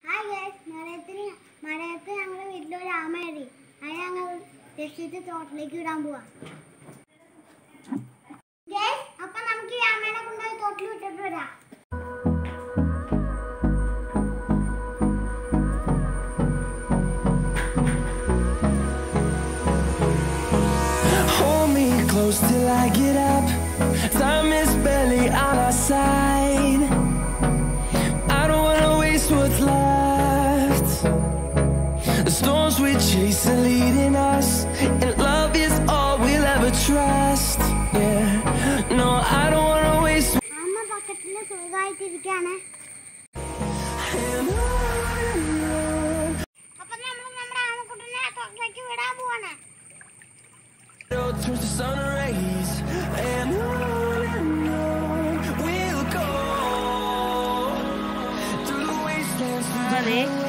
Hi guys മഴയത്തിന് മഴയത്ത് ഞങ്ങൾ വീട്ടിലൊരു ആമ കയറി അതിനെ ഞങ്ങൾ രക്ഷിച്ച് തോട്ടിലേക്ക് വിടാൻ പോവാ ഗൈസ് അപ്പൊ നമുക്ക് ഈ ആമേനെ കൊണ്ടുപോയി തോട്ടിൽ വിട്ടിട്ട് വരാം Hold me close till I get up. Time is barely on our side. I don't wanna waste what's left. The storms we chase are leading us, and love is all we'll ever trust. Yeah, no, I don't wanna waste. ആമ ബക്കറ്റിൽ സുഖമായിട്ടിരിക്കുകയാണ് And on അപ്പൊ നമ്മൾ നമ്മുടെ ആമക്കുട്ടനെ തോട്ടിലേക്ക് വിടാൻ പോവാണ് and on turns to sun rays, and on and on we'll go through the wastelands. through the അതെ highways.